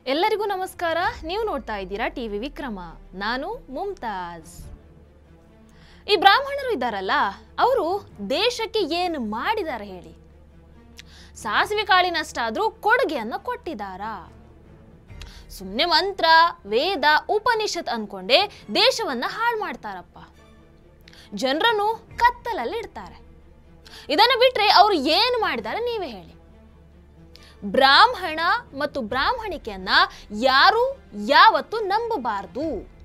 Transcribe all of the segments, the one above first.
ಎಲ್ಲರಿಗೂ ನಮಸ್ಕಾರ ನೀವು ನೋಡ್ತಾ ಇದ್ದೀರಾ ಟಿವಿ ವಿಕ್ರಮ ನಾನು ಮುಮ್ತಾಜ್ ಈ ಬ್ರಾಹ್ಮಣರು ಇದ್ದಾರಲ್ಲ ಅವರು ದೇಶಕ್ಕೆ ಏನು ಮಾಡಿದ್ದಾರೆ ಹೇಳಿ ಸಾಸಿವೆ ಕಾಳಿನಷ್ಟಾದ್ರೂ ಕೊಡುಗೆಯನ್ನು ಕೊಟ್ಟಿದ್ದಾರಾ ಸುಮ್ಮನೆ ಮಂತ್ರ ವೇದ ಉಪನಿಷತ್ ಅನ್ಕೊಂಡೆ ದೇಶವನ್ನ ಹಾಳು ಮಾಡ್ತಾರಪ್ಪ ಜನರನ್ನು ಕತ್ತಲಲ್ಲಿ ಇಡ್ತಾರೆ ಇದನ್ನು ಬಿಟ್ರೆ ಅವರು ಏನು ಮಾಡಿದ್ದಾರೆ ನೀವೇ ಹೇಳಿ ಬ್ರಾಹ್ಮಣ ಮತ್ತು ಬ್ರಾಹ್ಮಣಿಕೆಯನ್ನ ಯಾರು ಯಾವತ್ತು ನಂಬಬಾರದು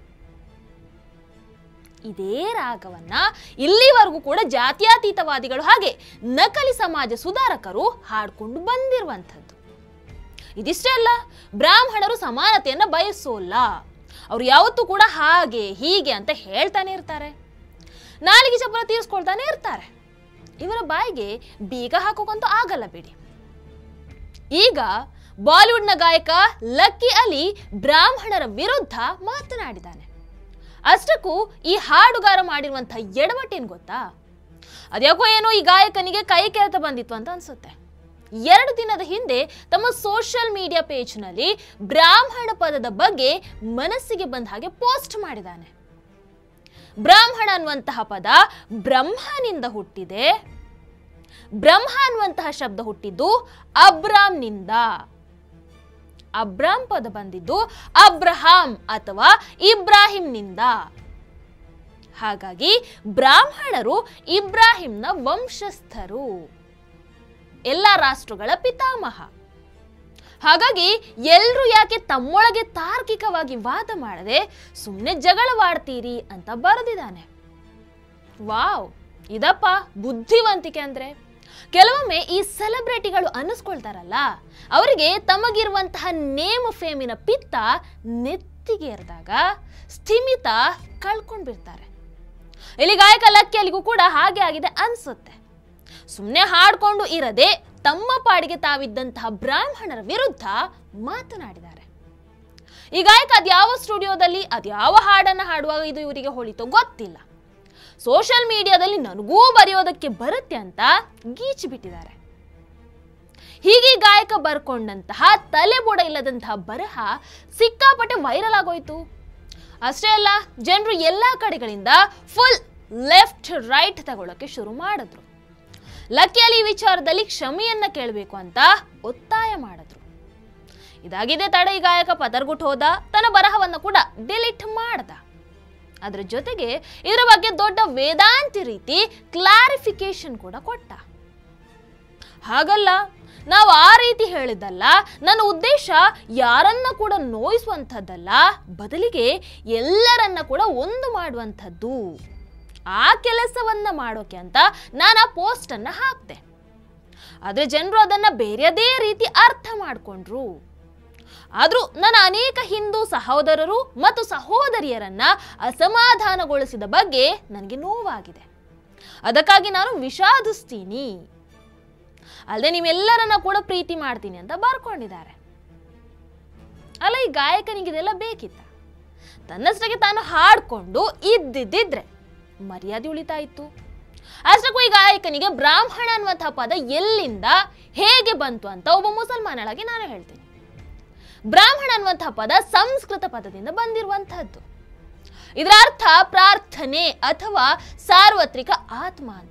ಇದೇ ರಾಗವನ್ನ ಇಲ್ಲಿವರೆಗೂ ಕೂಡ ಜಾತ್ಯತೀತವಾದಿಗಳು ಹಾಗೆ ನಕಲಿ ಸಮಾಜ ಸುಧಾರಕರು ಹಾಡ್ಕೊಂಡು ಬಂದಿರುವಂಥದ್ದು ಇದಿಷ್ಟೇ ಅಲ್ಲ ಬ್ರಾಹ್ಮಣರು ಸಮಾನತೆಯನ್ನ ಬಯಸೋಲ್ಲ ಅವ್ರು ಯಾವತ್ತೂ ಕೂಡ ಹಾಗೆ ಹೀಗೆ ಅಂತ ಹೇಳ್ತಾನೆ ಇರ್ತಾರೆ ನಾಲಿಗೆ ಚಪ್ಪಲ ತೀರಿಸ್ಕೊಳ್ತಾನೆ ಇರ್ತಾರೆ ಇವರ ಬಾಯಿಗೆ ಬೀಗ ಹಾಕೋಕಂತೂ ಆಗಲ್ಲ ಬಿಡಿ ಈಗ ಬಾಲಿವುಡ್ನ ಗಾಯಕ ಲಕ್ಕಿ ಅಲಿ ಬ್ರಾಹ್ಮಣರ ವಿರುದ್ಧ ಮಾತನಾಡಿದ್ದಾನೆ ಅಷ್ಟಕ್ಕೂ ಈ ಹಾಡುಗಾರ ಮಾಡಿರುವಂತಹ ಎಡವಟ್ಟೇನು ಗೊತ್ತಾ ಅದ್ಯಾಕೋ ಏನೋ ಈ ಗಾಯಕನಿಗೆ ಕೈ ಕೆರೆತ ಬಂದಿತ್ತು ಅಂತ ಅನ್ಸುತ್ತೆ ಎರಡು ದಿನದ ಹಿಂದೆ ತಮ್ಮ ಸೋಷಿಯಲ್ ಮೀಡಿಯಾ ಪೇಜ್ನಲ್ಲಿ ಬ್ರಾಹ್ಮಣ ಪದದ ಬಗ್ಗೆ ಮನಸ್ಸಿಗೆ ಬಂದ ಹಾಗೆ ಪೋಸ್ಟ್ ಮಾಡಿದ್ದಾನೆ ಬ್ರಾಹ್ಮಣ ಅನ್ನುವಂತಹ ಪದ ಬ್ರಹ್ಮನಿಂದ ಹುಟ್ಟಿದೆ ಬ್ರಹ್ಮ ಅನ್ನುವಂತಹ ಶಬ್ದ ಹುಟ್ಟಿದ್ದು ಅಬ್ರಾಮ್ನಿಂದ ಅಬ್ರಾಮ್ ಪದ ಬಂದಿದ್ದು ಅಬ್ರಹಾಂ ಅಥವಾ ಇಬ್ರಾಹಿಂನಿಂದ ಹಾಗಾಗಿ ಬ್ರಾಹ್ಮಣರು ಇಬ್ರಾಹಿಂನ ವಂಶಸ್ಥರು ಎಲ್ಲ ರಾಷ್ಟ್ರಗಳ ಪಿತಾಮಹ ಹಾಗಾಗಿ ಎಲ್ರೂ ಯಾಕೆ ತಮ್ಮೊಳಗೆ ತಾರ್ಕಿಕವಾಗಿ ವಾದ ಮಾಡದೆ ಸುಮ್ಮನೆ ಜಗಳವಾಡ್ತೀರಿ ಅಂತ ಬರೆದಿದ್ದಾನೆ ವಾವ್ ಇದಪ್ಪ ಬುದ್ಧಿವಂತಿಕೆ ಅಂದ್ರೆ ಕೆಲವೊಮ್ಮೆ ಈ ಸೆಲೆಬ್ರಿಟಿಗಳು ಅನ್ನಿಸ್ಕೊಳ್ತಾರಲ್ಲ ಅವರಿಗೆ ತಮಗಿರುವಂತಹ ನೇಮ ಫೇಮಿನ ಪಿತ್ತ ನೆತ್ತಿಗೆ ಏರಿದಾಗ ಸ್ಥಿಮಿತ ಕಳ್ಕೊಂಡ್ಬಿಡ್ತಾರೆ ಇಲ್ಲಿ ಗಾಯಕ ಲಕ್ಕಿಯಲ್ಲಿಗೂ ಕೂಡ ಹಾಗೆ ಆಗಿದೆ ಅನ್ಸುತ್ತೆ ಸುಮ್ಮನೆ ಹಾಡ್ಕೊಂಡು ಇರದೆ ತಮ್ಮ ಪಾಡಿಗೆ ತಾವಿದ್ದಂತಹ ಬ್ರಾಹ್ಮಣರ ವಿರುದ್ಧ ಮಾತನಾಡಿದ್ದಾರೆ ಈ ಗಾಯಕ ಅದ್ಯಾವ ಸ್ಟುಡಿಯೋದಲ್ಲಿ ಅದ್ಯಾವ ಹಾಡನ್ನು ಹಾಡುವಾಗ ಇದು ಇವರಿಗೆ ಹೊಳಿತೋ ಗೊತ್ತಿಲ್ಲ ಸೋಷಿಯಲ್ ಮೀಡಿಯಾದಲ್ಲಿ ನನಗೂ ಬರೆಯೋದಕ್ಕೆ ಬರುತ್ತೆ ಅಂತ ಗೀಚಿ ಬಿಟ್ಟಿದ್ದಾರೆ ಹೀಗೆ ಈ ಗಾಯಕ ಬರ್ಕೊಂಡಂತಹ ತಲೆಬುಡ ಇಲ್ಲದಂತಹ ಬರಹ ಸಿಕ್ಕಾಪಟ್ಟೆ ವೈರಲ್ ಆಗೋಯ್ತು ಅಷ್ಟೇ ಅಲ್ಲ ಜನರು ಎಲ್ಲ ಕಡೆಗಳಿಂದ ಫುಲ್ ಲೆಫ್ಟ್ ರೈಟ್ ತಗೊಳ್ಳೋಕೆ ಶುರು ಮಾಡಿದ್ರು ಲಕ್ಕಿಯಲ್ಲಿ ಈ ವಿಚಾರದಲ್ಲಿ ಕ್ಷಮೆಯನ್ನ ಕೇಳಬೇಕು ಅಂತ ಒತ್ತಾಯ ಮಾಡಿದ್ರು ಇದಾಗಿದೆ ತಡ ಈ ಗಾಯಕ ಪದರ್ಗುಟ್ ಹೋದ ತನ್ನ ಬರಹವನ್ನು ಕೂಡ ಡಿಲೀಟ್ ಮಾಡ್ದ ಅದರ ಜೊತೆಗೆ ಇದರ ಬಗ್ಗೆ ದೊಡ್ಡ ವೇದಾಂತಿ ರೀತಿ ಕ್ಲಾರಿಫಿಕೇಶನ್ ಕೂಡ ಕೊಟ್ಟ ಹಾಗಲ್ಲ ನಾವು ಆ ರೀತಿ ಹೇಳಿದ್ದಲ್ಲ ನನ್ನ ಉದ್ದೇಶ ಯಾರನ್ನ ಕೂಡ ನೋಯಿಸುವಂಥದ್ದಲ್ಲ ಬದಲಿಗೆ ಎಲ್ಲರನ್ನ ಕೂಡ ಒಂದು ಮಾಡುವಂಥದ್ದು ಆ ಕೆಲಸವನ್ನ ಮಾಡೋಕೆ ಅಂತ ನಾನು ಆ ಪೋಸ್ಟನ್ನು ಹಾಕ್ತೆ ಆದರೆ ಜನರು ಅದನ್ನ ಬೇರೆಯದೇ ರೀತಿ ಅರ್ಥ ಮಾಡಿಕೊಂಡ್ರು ಆದರೂ ನನ್ನ ಅನೇಕ ಹಿಂದೂ ಸಹೋದರರು ಮತ್ತು ಸಹೋದರಿಯರನ್ನ ಅಸಮಾಧಾನಗೊಳಿಸಿದ ಬಗ್ಗೆ ನನಗೆ ನೋವಾಗಿದೆ ಅದಕ್ಕಾಗಿ ನಾನು ವಿಷಾದಿಸ್ತೀನಿ ಅಲ್ಲದೆ ನೀವೆಲ್ಲರನ್ನ ಕೂಡ ಪ್ರೀತಿ ಮಾಡ್ತೀನಿ ಅಂತ ಬರ್ಕೊಂಡಿದ್ದಾರೆ ಅಲ್ಲ ಈ ಗಾಯಕನಿಗೆ ಇದೆಲ್ಲ ಬೇಕಿತ್ತ ತನ್ನಷ್ಟಕ್ಕೆ ತಾನು ಹಾಡ್ಕೊಂಡು ಇದ್ದಿದ್ದಿದ್ರೆ ಮರ್ಯಾದೆ ಉಳಿತಾ ಇತ್ತು ಅಷ್ಟಕ್ಕೂ ಈ ಗಾಯಕನಿಗೆ ಬ್ರಾಹ್ಮಣ ಅನ್ನುವಂತಹ ಪದ ಎಲ್ಲಿಂದ ಹೇಗೆ ಬಂತು ಅಂತ ಒಬ್ಬ ಮುಸಲ್ಮಾನಳಾಗಿ ನಾನು ಹೇಳ್ತೀನಿ ಬ್ರಾಹ್ಮಣ ಅನ್ನುವಂತಹ ಪದ ಸಂಸ್ಕೃತ ಪದದಿಂದ ಬಂದಿರುವಂತಹದ್ದು ಇದರ ಅರ್ಥ ಪ್ರಾರ್ಥನೆ ಅಥವಾ ಸಾರ್ವತ್ರಿಕ ಆತ್ಮ ಅಂತ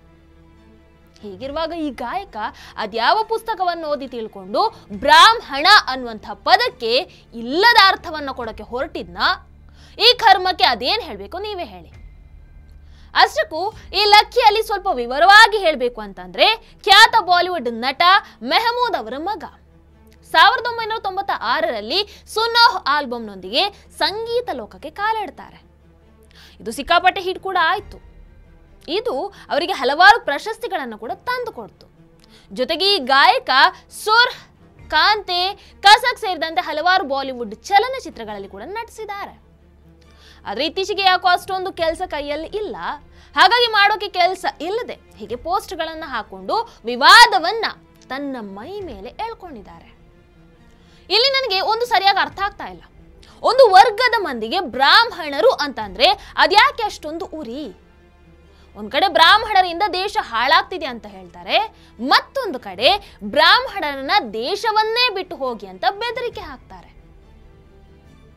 ಹೀಗಿರುವಾಗ ಈ ಗಾಯಕ ಅದ್ಯಾವ ಪುಸ್ತಕವನ್ನು ಓದಿ ತಿಳ್ಕೊಂಡು ಬ್ರಾಹ್ಮಣ ಅನ್ನುವಂಥ ಪದಕ್ಕೆ ಇಲ್ಲದ ಅರ್ಥವನ್ನು ಕೊಡೋಕೆ ಹೊರಟಿದ್ನ ಈ ಕರ್ಮಕ್ಕೆ ಅದೇನು ಹೇಳಬೇಕು ನೀವೇ ಹೇಳಿ ಅಷ್ಟಕ್ಕೂ ಈ ಲಕ್ಕಿಯಲ್ಲಿ ಸ್ವಲ್ಪ ವಿವರವಾಗಿ ಹೇಳಬೇಕು ಅಂತಂದ್ರೆ ಖ್ಯಾತ ಬಾಲಿವುಡ್ ನಟ ಮೆಹಮೂದ್ ಅವರ ಮಗ ಸಾವಿರದ ಒಂಬೈನೂರ ತೊಂಬತ್ತ ಆರರಲ್ಲಿ ಸುನೋಹ್ ಆಲ್ಬಮ್ನೊಂದಿಗೆ ಸಂಗೀತ ಲೋಕಕ್ಕೆ ಕಾಲಿಡ್ತಾರೆ ಇದು ಸಿಕ್ಕಾಪಟ್ಟೆ ಹಿಟ್ ಕೂಡ ಆಯಿತು ಇದು ಅವರಿಗೆ ಹಲವಾರು ಪ್ರಶಸ್ತಿಗಳನ್ನು ಕೂಡ ತಂದುಕೊಡ್ತು ಜೊತೆಗೆ ಈ ಗಾಯಕ ಸುರ್ ಕಾಂತೆ ಕಸಕ್ ಸೇರಿದಂತೆ ಹಲವಾರು ಬಾಲಿವುಡ್ ಚಲನಚಿತ್ರಗಳಲ್ಲಿ ಕೂಡ ನಟಿಸಿದ್ದಾರೆ ಆದರೆ ಇತ್ತೀಚೆಗೆ ಯಾಕೋ ಅಷ್ಟೊಂದು ಕೆಲಸ ಕೈಯಲ್ಲಿ ಇಲ್ಲ ಹಾಗಾಗಿ ಮಾಡೋಕೆ ಕೆಲಸ ಇಲ್ಲದೆ ಹೀಗೆ ಪೋಸ್ಟ್ಗಳನ್ನು ಹಾಕೊಂಡು ವಿವಾದವನ್ನ ತನ್ನ ಮೈ ಮೇಲೆ ಎಳ್ಕೊಂಡಿದ್ದಾರೆ ಇಲ್ಲಿ ನನಗೆ ಒಂದು ಸರಿಯಾಗಿ ಅರ್ಥ ಆಗ್ತಾ ಇಲ್ಲ ಒಂದು ವರ್ಗದ ಮಂದಿಗೆ ಬ್ರಾಹ್ಮಣರು ಅಂತಂದ್ರೆ ಅದ್ಯಾಕೆ ಅಷ್ಟೊಂದು ಉರಿ ಒಂದ್ ಕಡೆ ಬ್ರಾಹ್ಮಣರಿಂದ ದೇಶ ಹಾಳಾಗ್ತಿದೆ ಅಂತ ಹೇಳ್ತಾರೆ ಮತ್ತೊಂದು ಕಡೆ ಬ್ರಾಹ್ಮಣರನ್ನ ದೇಶವನ್ನೇ ಬಿಟ್ಟು ಹೋಗಿ ಅಂತ ಬೆದರಿಕೆ ಹಾಕ್ತಾರೆ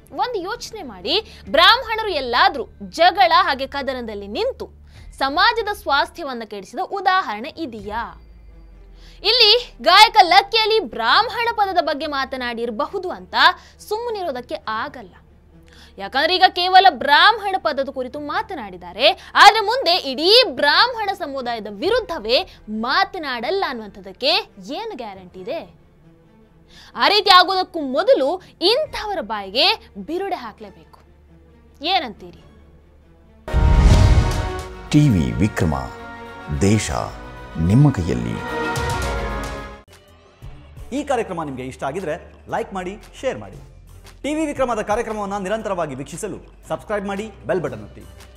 ಒಂದು ಯೋಚನೆ ಮಾಡಿ ಬ್ರಾಹ್ಮಣರು ಎಲ್ಲಾದ್ರೂ ಜಗಳ ಹಾಗೆ ಕದನದಲ್ಲಿ ನಿಂತು ಸಮಾಜದ ಸ್ವಾಸ್ಥ್ಯವನ್ನ ಕೆಡಿಸಿದ ಉದಾಹರಣೆ ಇದೆಯಾ ಇಲ್ಲಿ ಗಾಯಕ ಲಕ್ಕಿಯಲ್ಲಿ ಬ್ರಾಹ್ಮಣ ಪದದ ಬಗ್ಗೆ ಮಾತನಾಡಿರಬಹುದು ಅಂತ ಸುಮ್ಮನಿರೋದಕ್ಕೆ ಆಗಲ್ಲ ಯಾಕಂದ್ರೆ ಈಗ ಕೇವಲ ಬ್ರಾಹ್ಮಣ ಪದದ ಕುರಿತು ಮಾತನಾಡಿದ್ದಾರೆ ಆದ್ರೆ ಮುಂದೆ ಇಡೀ ಬ್ರಾಹ್ಮಣ ಸಮುದಾಯದ ವಿರುದ್ಧವೇ ಮಾತನಾಡಲ್ಲ ಅನ್ನುವಂಥದ್ದಕ್ಕೆ ಏನು ಗ್ಯಾರಂಟಿ ಇದೆ ಆ ರೀತಿ ಆಗೋದಕ್ಕೂ ಮೊದಲು ಇಂಥವರ ಬಾಯಿಗೆ ಬಿರುಡೆ ಹಾಕಲೇಬೇಕು ಏನಂತೀರಿ ಟಿವಿ ವಿಕ್ರಮ ದೇಶ ನಿಮ್ಮ ಕೈಯಲ್ಲಿ ಈ ಕಾರ್ಯಕ್ರಮ ನಿಮಗೆ ಇಷ್ಟ ಆಗಿದ್ರೆ ಲೈಕ್ ಮಾಡಿ ಶೇರ್ ಮಾಡಿ ಟಿವಿ ವಿಕ್ರಮದ ಕಾರ್ಯಕ್ರಮವನ್ನು ನಿರಂತರವಾಗಿ ವೀಕ್ಷಿಸಲು ಸಬ್ಸ್ಕ್ರೈಬ್ ಮಾಡಿ ಬೆಲ್ ಬಟನ್ ಒತ್ತಿ